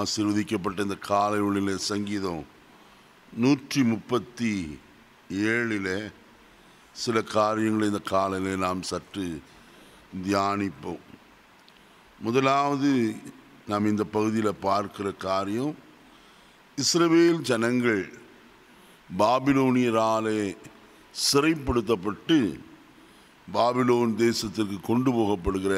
ஆசீர்வதிக்கப்பட்ட இந்த காலை ஒளியிலே சங்கீதம் நூற்றி முப்பத்தி ஏழில் சில காரியங்களை இந்த காலையிலே நாம் சற்று தியானிப்போம் முதலாவது நாம் இந்த பகுதியில் பார்க்கிற காரியம் இஸ்ரவேல் ஜனங்கள் பாபிலோனியராலே சிறைப்படுத்தப்பட்டு பாபிலோன் தேசத்திற்கு கொண்டு போகப்படுகிற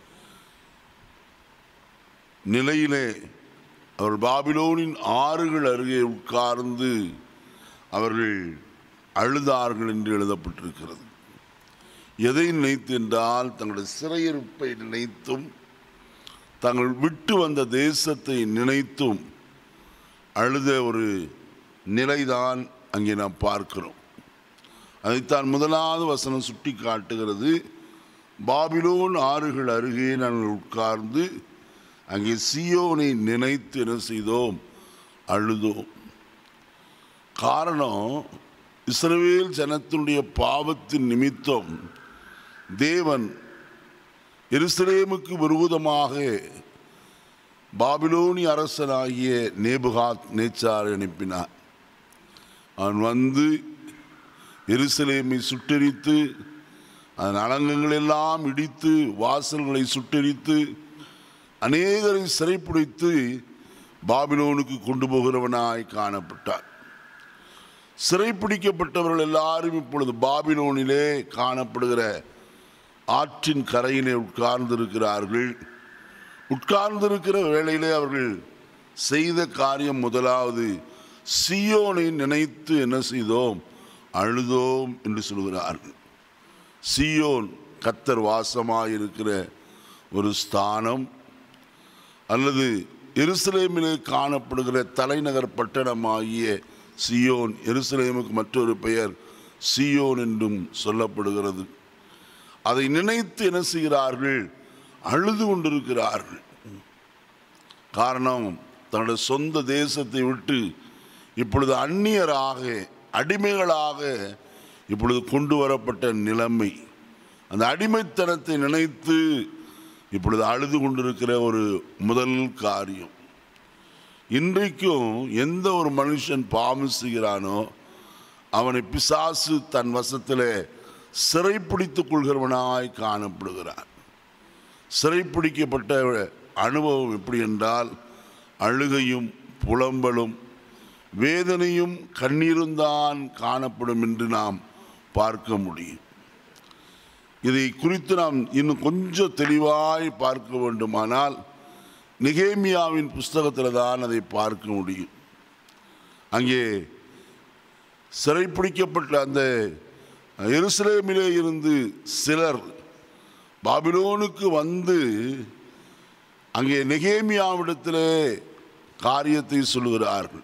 நிலையிலே அவர் பாபிலோனின் ஆறுகள் அருகே உட்கார்ந்து அவர்கள் அழுதார்கள் என்று எழுதப்பட்டிருக்கிறது எதை நினைத்து என்றால் தங்களுடைய சிறையிருப்பை நினைத்தும் தாங்கள் விட்டு வந்த தேசத்தை நினைத்தும் அழுத ஒரு நிலைதான் அங்கே நாம் பார்க்கிறோம் அதைத்தான் முதலாவது வசனம் சுட்டி காட்டுகிறது பாபிலோன் ஆறுகள் அருகே நாங்கள் உட்கார்ந்து அங்கே சியோனை நினைத்து என்ன செய்தோம் அழுதோம் காரணம் இஸ்ரவேல் ஜனத்தினுடைய பாவத்தின் நிமித்தம் தேவன் எருசலேமுக்கு விரோதமாக பாபிலோனி அரசனாகிய நேபுகாத் நேச்சார் அனுப்பினார் அவன் வந்து எருசலேமை சுட்டெரித்து அதன் அலங்கங்கள் எல்லாம் இடித்து வாசல்களை சுட்டெரித்து அநேகரை சிறைப்பிடித்து பாபிலோனுக்கு கொண்டு போகிறவனாய் காணப்பட்டார் சிறைப்பிடிக்கப்பட்டவர்கள் எல்லாரும் இப்பொழுது பாபிலோனிலே காணப்படுகிற ஆற்றின் கரையிலே உட்கார்ந்திருக்கிறார்கள் உட்கார்ந்திருக்கிற வேளையிலே அவர்கள் செய்த காரியம் முதலாவது சியோனை நினைத்து என்ன செய்தோம் அழுதோம் என்று சொல்கிறார்கள் சியோன் கத்தர் வாசமாயிருக்கிற ஒரு ஸ்தானம் அல்லது எருசலேமிலே காணப்படுகிற தலைநகர் பட்டணமாகிய சியோன் எருசலேமுக்கு மற்றொரு பெயர் சியோன் என்றும் சொல்லப்படுகிறது அதை நினைத்து என்ன செய்கிறார்கள் அழுது கொண்டிருக்கிறார்கள் காரணம் தன்னுடைய சொந்த தேசத்தை விட்டு இப்பொழுது அந்நியராக அடிமைகளாக இப்பொழுது கொண்டு வரப்பட்ட நிலைமை அந்த அடிமைத்தனத்தை நினைத்து இப்பொழுது அழுது கொண்டிருக்கிற ஒரு முதல் காரியம் இன்றைக்கும் எந்த ஒரு மனுஷன் பாவம் செய்கிறானோ அவனை பிசாசு தன் வசத்தில் சிறைப்பிடித்துக் கொள்கிறவனாய் காணப்படுகிறான் சிறைப்பிடிக்கப்பட்ட அனுபவம் எப்படி என்றால் அழுகையும் புலம்பலும் வேதனையும் கண்ணீரும் தான் காணப்படும் என்று நாம் பார்க்க முடியும் இதை குறித்து நாம் இன்னும் கொஞ்சம் தெளிவாய் பார்க்க வேண்டுமானால் நிகேமியாவின் புஸ்தகத்தில் தான் அதை பார்க்க முடியும் அங்கே சிறைப்பிடிக்கப்பட்ட அந்த எருசலேமிலே இருந்து சிலர் பாபிலோனுக்கு வந்து அங்கே நெகேமியாவிடத்திலே காரியத்தை சொல்லுகிறார்கள்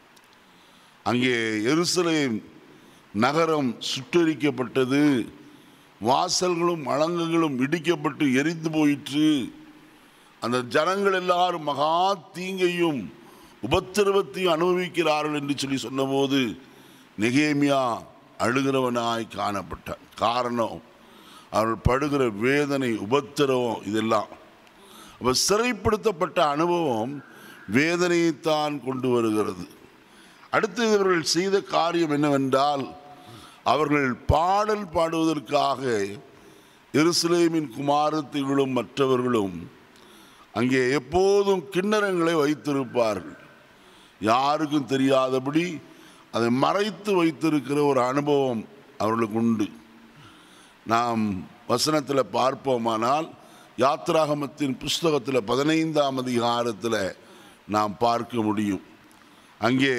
அங்கே எருசலேம் நகரம் சுட்டரிக்கப்பட்டது வாசல்களும் அலங்குகளும் இடிக்கப்பட்டு எரிந்து போயிற்று அந்த ஜனங்கள் எல்லாரும் மகா தீங்கையும் உபத்திரவத்தையும் அனுபவிக்கிறார்கள் என்று சொல்லி சொன்னபோது நெகேமியா அழுகிறவனாய் காணப்பட்டான் காரணம் அவர்கள் படுகிற வேதனை உபத்திரவம் இதெல்லாம் அப்போ சிறைப்படுத்தப்பட்ட அனுபவம் வேதனையைத்தான் கொண்டு வருகிறது அடுத்து இவர்கள் செய்த காரியம் என்னவென்றால் அவர்கள் பாடல் பாடுவதற்காக எருசலேமின் குமாரத்திகளும் மற்றவர்களும் அங்கே எப்போதும் கிண்ணறங்களை வைத்திருப்பார்கள் யாருக்கும் தெரியாதபடி அதை மறைத்து வைத்திருக்கிற ஒரு அனுபவம் அவர்களுக்கு உண்டு நாம் வசனத்தில் பார்ப்போமானால் யாத்ராகமத்தின் புஸ்தகத்தில் பதினைந்தாம் அதிகாரத்தில் நாம் பார்க்க முடியும் அங்கே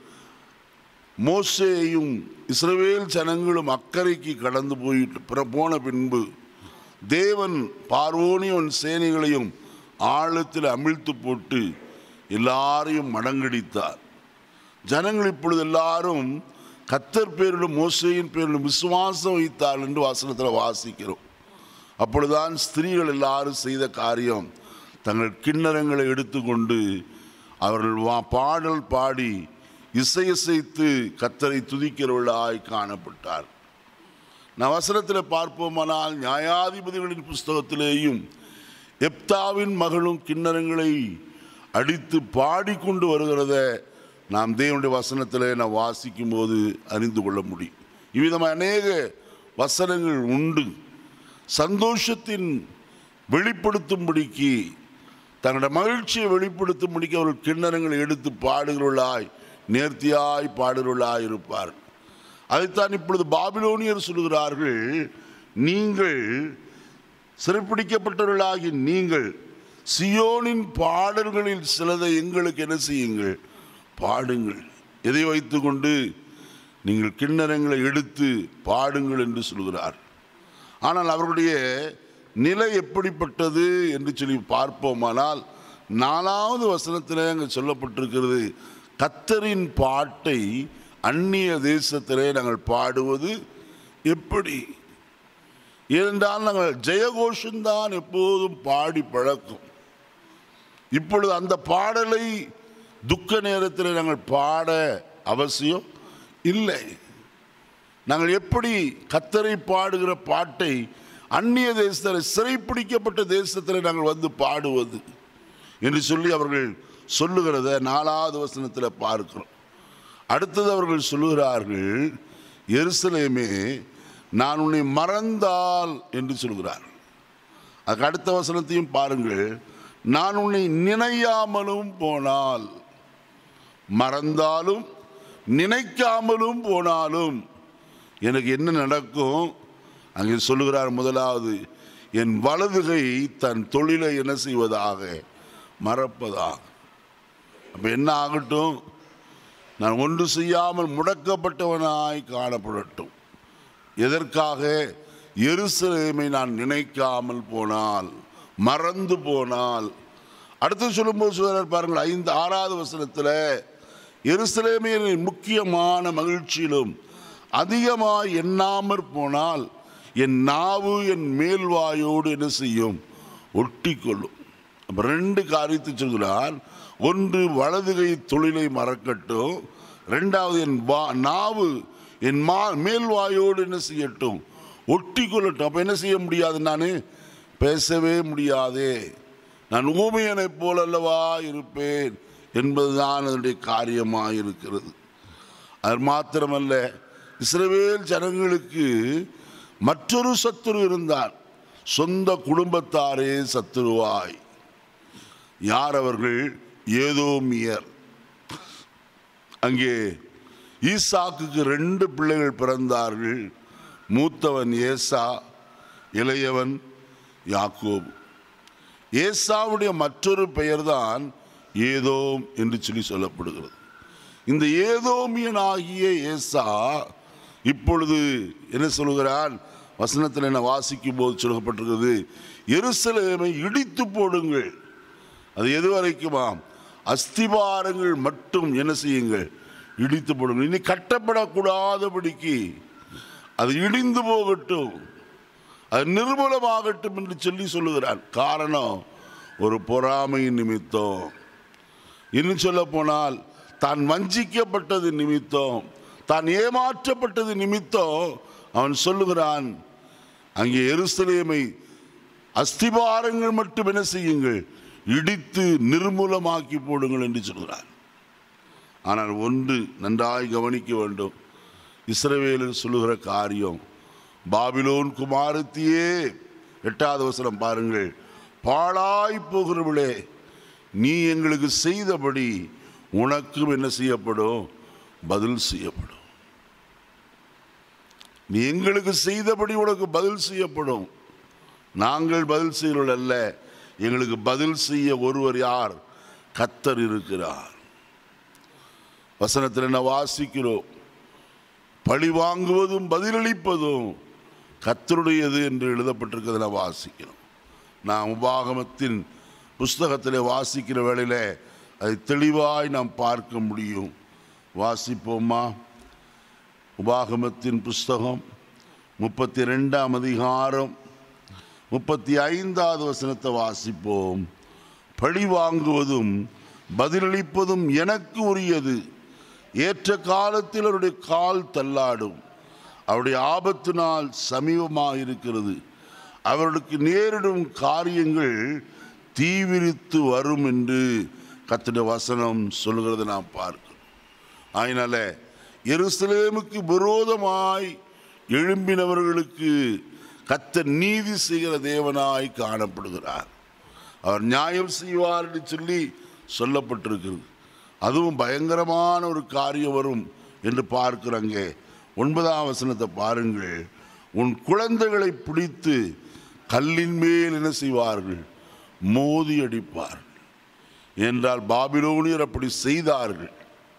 மோசேயும் இஸ்ரவேல் ஜனங்களும் அக்கறைக்கு கடந்து போயிட்டு பிற- போன பின்பு தேவன் பார்வோனியன் சேனைகளையும் ஆழத்தில் அமிழ்த்து போட்டு எல்லாரையும் மடங்கடித்தார் ஜனங்கள் இப்பொழுது எல்லாரும் கத்தர் பேரிலும் மோசையின் பேரிலும் விசுவாசம் வைத்தார் என்று வசனத்தில் வாசிக்கிறோம் அப்பொழுதுதான் ஸ்திரீகள் எல்லாரும் செய்த காரியம் தங்கள் கிண்ணறங்களை எடுத்துக்கொண்டு அவர்கள் வா பாடல் பாடி இசையசைத்து கத்தரை துதிக்கிறவர்களாய் காணப்பட்டார் நான் வசனத்தில் பார்ப்போமானால் நியாயாதிபதிகளின் புஸ்தகத்திலேயும் எப்தாவின் மகளும் கிண்ணறங்களை அடித்து பாடிக்கொண்டு வருகிறத நாம் தேவனுடைய வசனத்தில் நாம் வாசிக்கும் போது அறிந்து கொள்ள முடியும் இவ்விதமாக அநேக வசனங்கள் உண்டு சந்தோஷத்தின் வெளிப்படுத்தும்படிக்கு தங்களுடைய மகிழ்ச்சியை வெளிப்படுத்தும்படிக்கு அவர்கள் கிண்ணறங்களை எடுத்து பாடுகிறவர்களாய் நேர்த்தியாய் பாடுகிறவர்களாய் இருப்பார் அதைத்தான் இப்பொழுது பாபிலோனியர் சொல்கிறார்கள் நீங்கள் சிறைப்பிடிக்கப்பட்டவர்களாகி நீங்கள் சியோனின் பாடல்களில் சிலதை எங்களுக்கு என்ன செய்யுங்கள் பாடுங்கள் எதை வைத்துக்கொண்டு நீங்கள் கிண்ணறங்களை எடுத்து பாடுங்கள் என்று சொல்கிறார் ஆனால் அவர்களுடைய நிலை எப்படிப்பட்டது என்று சொல்லி பார்ப்போமானால் நாலாவது வசனத்திலே அங்கே சொல்லப்பட்டிருக்கிறது கத்தரின் பாட்டை அந்நிய தேசத்திலே நாங்கள் பாடுவது எப்படி ஏனென்றால் நாங்கள் ஜெயகோஷந்தான் எப்போதும் பாடி பழக்கம் இப்பொழுது அந்த பாடலை துக்க நேரத்தில் நாங்கள் பாட அவசியம் இல்லை நாங்கள் எப்படி கத்தரை பாடுகிற பாட்டை அந்நிய தேசத்தில் சிறைப்பிடிக்கப்பட்ட தேசத்தில் நாங்கள் வந்து பாடுவது என்று சொல்லி அவர்கள் சொல்லுகிறத நாலாவது வசனத்தில் பார்க்கிறோம் அடுத்தது அவர்கள் சொல்லுகிறார்கள் எருசலேமே நான் உன்னை மறந்தால் என்று சொல்கிறார் அதுக்கு அடுத்த வசனத்தையும் பாருங்கள் நான் உன்னை நினையாமலும் போனால் மறந்தாலும் நினைக்காமலும் போனாலும் எனக்கு என்ன நடக்கும் அங்கே சொல்லுகிறார் முதலாவது என் வலதுகை தன் தொழிலை என்ன செய்வதாக மறப்பதாக அப்போ என்ன ஆகட்டும் நான் ஒன்று செய்யாமல் முடக்கப்பட்டவனாய் காணப்படட்டும் எதற்காக எருசலேமை நான் நினைக்காமல் போனால் மறந்து போனால் அடுத்து சொல்லும்போது சொல்றார் பாருங்கள் ஐந்து ஆறாவது வசனத்தில் எருசலேமின் முக்கியமான மகிழ்ச்சியிலும் அதிகமாக எண்ணாமற் போனால் என் நாவு என் மேல்வாயோடு என்ன செய்யும் ஒட்டி கொள்ளும் அப்போ ரெண்டு காரியத்தை சொல்கிறார் ஒன்று வலதுகை தொழிலை மறக்கட்டும் ரெண்டாவது என் வா நாவு என் மா மேல்வாயோடு என்ன செய்யட்டும் ஒட்டி கொள்ளட்டும் அப்போ என்ன செய்ய முடியாது நான் பேசவே முடியாதே நான் ஊமையனைப் போல் அல்லவா இருப்பேன் என்பதுதான் அதனுடைய காரியமாக இருக்கிறது அது மாத்திரமல்ல இஸ்ரவேல் ஜனங்களுக்கு மற்றொரு சத்துரு இருந்தார் சொந்த குடும்பத்தாரே சத்துருவாய் யார் அவர்கள் ஏதோமியர் அங்கே ஈசாக்குக்கு ரெண்டு பிள்ளைகள் பிறந்தார்கள் மூத்தவன் ஏசா இளையவன் யாக்கோபு ஏசாவுடைய மற்றொரு பெயர்தான் ஏதோம் என்று சொல்லி சொல்லப்படுகிறது இந்த ஏதோமியனாகிய ஏசா இப்பொழுது என்ன சொல்கிறான் வசனத்தில் என்ன வாசிக்கும் போது சொல்லப்பட்டிருக்கிறது எருசலேமை இடித்து போடுங்கள் அது எது வரைக்குமாம் அஸ்திபாரங்கள் மட்டும் என்ன செய்யுங்கள் இடித்து போடுங்கள் இனி கட்டப்படக்கூடாதபடிக்கு அது இடிந்து போகட்டும் அது நிர்மூலமாகட்டும் என்று சொல்லி சொல்லுகிறான் காரணம் ஒரு பொறாமை நிமித்தம் இன்னும் சொல்ல போனால் தான் வஞ்சிக்கப்பட்டது நிமித்தம் தான் ஏமாற்றப்பட்டது நிமித்தம் அவன் சொல்லுகிறான் அங்கே எருசலேமை அஸ்திபாரங்கள் மட்டும் என்ன செய்யுங்கள் இடித்து நிர்மூலமாக்கி போடுங்கள் என்று சொல்கிறார் ஆனால் ஒன்று நன்றாய் கவனிக்க வேண்டும் இஸ்ரவேலர் சொல்லுகிற காரியம் பாபிலோன் குமாரத்தியே எட்டாவது வசனம் பாருங்கள் பாழாய் போகிறவளே நீ எங்களுக்கு செய்தபடி உனக்கும் என்ன செய்யப்படும் பதில் செய்யப்படும் நீ எங்களுக்கு செய்தபடி உனக்கு பதில் செய்யப்படும் நாங்கள் பதில் செய்கிறோம் அல்ல எங்களுக்கு பதில் செய்ய ஒருவர் யார் கத்தர் இருக்கிறார் வசனத்தில் என்ன வாசிக்கிறோம் பழி வாங்குவதும் பதிலளிப்பதும் கத்தருடையது என்று எழுதப்பட்டிருக்கிறத வாசிக்கிறோம் நாம் உபாகமத்தின் புஸ்தகத்தில் வாசிக்கிற வேளையில் அதை தெளிவாய் நாம் பார்க்க முடியும் வாசிப்போமா உபாகமத்தின் புஸ்தகம் முப்பத்தி ரெண்டாம் அதிகாரம் முப்பத்தி ஐந்தாவது வசனத்தை வாசிப்போம் பழி வாங்குவதும் பதிலளிப்பதும் எனக்கு உரியது ஏற்ற காலத்தில் அவருடைய கால் தள்ளாடும் அவருடைய ஆபத்து நாள் சமீபமாக இருக்கிறது அவர்களுக்கு நேரிடும் காரியங்கள் தீவிரித்து வரும் என்று கத்துடைய வசனம் சொல்லுகிறதை நாம் பார்க்கிறோம் அதனால எருசலேமுக்கு விரோதமாய் எழும்பினவர்களுக்கு கத்தர் நீதி செய்கிற தேவனாய் காணப்படுகிறார் அவர் நியாயம் செய்வார் என்று சொல்லி சொல்லப்பட்டிருக்கிறது அதுவும் பயங்கரமான ஒரு காரியம் வரும் என்று பார்க்கிறாங்க ஒன்பதாம் வசனத்தை பாருங்கள் உன் குழந்தைகளை பிடித்து கல்லின் மேல் என்ன செய்வார்கள் மோதி அடிப்பார்கள் என்றால் பாபிலோனியர் அப்படி செய்தார்கள்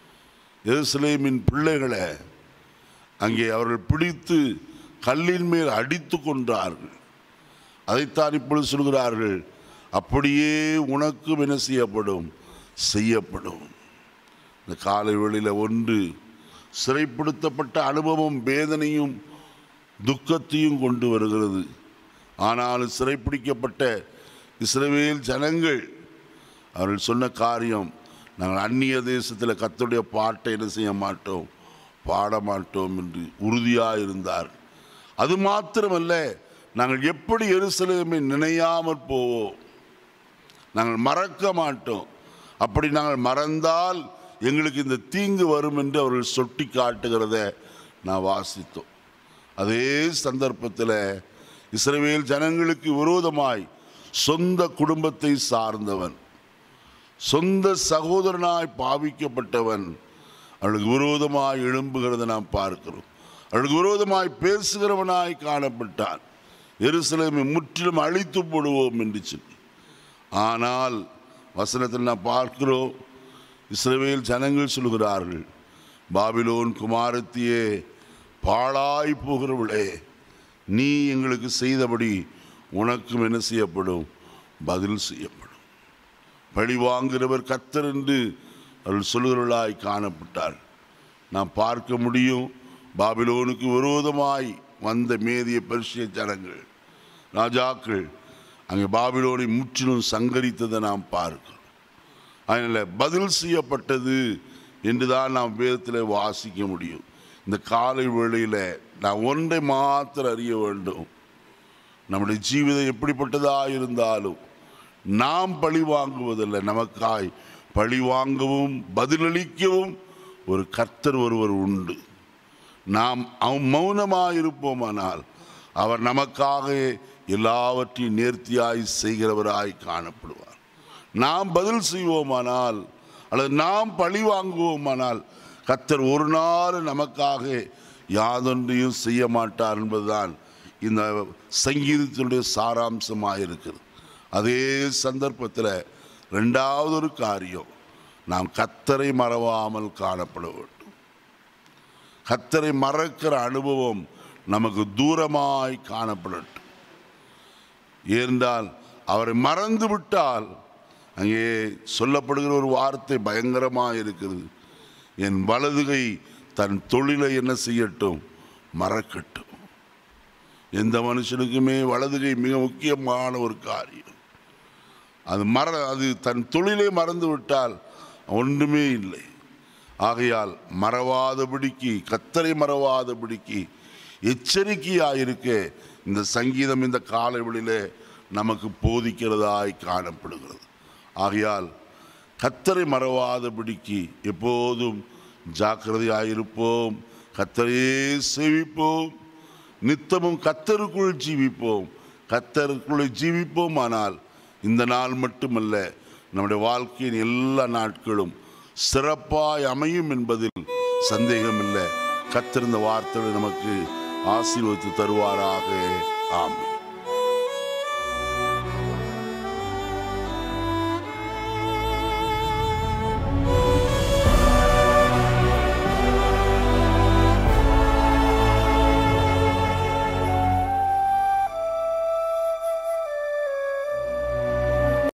எருசலேமின் பிள்ளைகளை அங்கே அவர்கள் பிடித்து கல்லின் மேல் அடித்து கொன்றார்கள் அதைத்தான் இப்பொழுது சொல்கிறார்கள் அப்படியே உனக்கும் என்ன செய்யப்படும் செய்யப்படும் இந்த காலை வேளையில் ஒன்று சிறைப்படுத்தப்பட்ட அனுபவம் வேதனையும் துக்கத்தையும் கொண்டு வருகிறது ஆனால் சிறைப்பிடிக்கப்பட்ட இஸ்ரவேல் ஜனங்கள் அவர்கள் சொன்ன காரியம் நாங்கள் அந்நிய தேசத்தில் கர்த்தருடைய பாட்டை என்ன செய்ய மாட்டோம் பாட மாட்டோம் என்று உறுதியாக இருந்தார் அது மாத்திரமல்ல நாங்கள் எப்படி எருசலேமை நினையாமற் போவோம் நாங்கள் மறக்க மாட்டோம் அப்படி நாங்கள் மறந்தால் எங்களுக்கு இந்த தீங்கு வரும் என்று அவர்கள் சொட்டி காட்டுகிறத நான் வாசித்தோம் அதே சந்தர்ப்பத்தில் இஸ்ரவேல் ஜனங்களுக்கு விரோதமாய் சொந்த குடும்பத்தை சார்ந்தவன் சொந்த சகோதரனாய் பாவிக்கப்பட்டவன் அவளுக்கு விரோதமாய் எழும்புகிறதை நாம் பார்க்கிறோம் அவளுக்கு விரோதமாய் பேசுகிறவனாய் காணப்பட்டான் எருசலேமை முற்றிலும் அழித்து போடுவோம் என்று சொல்லி ஆனால் வசனத்தில் நாம் பார்க்கிறோம் இஸ்ரவேல் ஜனங்கள் சொல்கிறார்கள் பாபிலோன் குமாரத்தியே பாழாய் போகிறவளே நீ எங்களுக்கு செய்தபடி உனக்கும் என்ன செய்யப்படும் பதில் செய்யப்படும் பழி வாங்குகிறவர் கத்தர் என்று அவர்கள் சொல்கிறவர்களாய் காணப்பட்டார் நாம் பார்க்க முடியும் பாபிலோனுக்கு விரோதமாய் வந்த மேதிய பரிசிய ஜனங்கள் ராஜாக்கள் அங்கே பாபிலோனை முற்றிலும் சங்கரித்ததை நாம் பார்க்கிறோம் அதனால் பதில் செய்யப்பட்டது என்று தான் நாம் வேதத்தில் வாசிக்க முடியும் இந்த காலை வேளையில் நான் ஒன்றை மாத்திரம் அறிய வேண்டும் நம்முடைய ஜீவிதம் எப்படிப்பட்டதாக இருந்தாலும் நாம் பழி வாங்குவதில்லை நமக்காய் பழி வாங்கவும் பதிலளிக்கவும் ஒரு கர்த்தர் ஒருவர் உண்டு நாம் அவ் மௌனமாக இருப்போமானால் அவர் நமக்காக எல்லாவற்றையும் நேர்த்தியாய் செய்கிறவராய் காணப்படுவார் நாம் பதில் செய்வோமானால் அல்லது நாம் பழி வாங்குவோமானால் கர்த்தர் ஒரு நாள் நமக்காக யாதொன்றையும் செய்ய மாட்டார் என்பதுதான் இந்த சங்கீதத்தினுடைய சாராம்சமாக இருக்கிறது அதே சந்தர்ப்பத்தில் ரெண்டாவது ஒரு காரியம் நாம் கத்தரை மறவாமல் காணப்பட வேண்டும் கத்தரை மறக்கிற அனுபவம் நமக்கு தூரமாய் காணப்படட்டும் ஏனென்றால் அவரை மறந்து விட்டால் அங்கே சொல்லப்படுகிற ஒரு வார்த்தை பயங்கரமாக இருக்கிறது என் வலதுகை தன் தொழிலை என்ன செய்யட்டும் மறக்கட்டும் எந்த மனுஷனுக்குமே வலதுகை மிக முக்கியமான ஒரு காரியம் அது மற அது தன் தொழிலை மறந்து விட்டால் ஒன்றுமே இல்லை ஆகையால் மறவாதபடிக்கு கத்தரை மறவாதபடிக்கு எச்சரிக்கையாயிருக்க இந்த சங்கீதம் இந்த காலைவெளியிலே நமக்கு போதிக்கிறதாய் காணப்படுகிறது ஆகையால் கத்தரை மறவாதபடிக்கு எப்போதும் ஜாக்கிரதையாயிருப்போம் கத்தரையே சேவிப்போம் நித்தமும் கத்தருக்குள் ஜீவிப்போம் கத்தருக்குள்ளே ஜீவிப்போம் ஆனால் இந்த நாள் மட்டுமல்ல நம்முடைய வாழ்க்கையின் எல்லா நாட்களும் சிறப்பாய் அமையும் என்பதில் சந்தேகமில்லை கத்திருந்த வார்த்தைகளை நமக்கு ஆசீர்வதித்து தருவாராக ஆமென்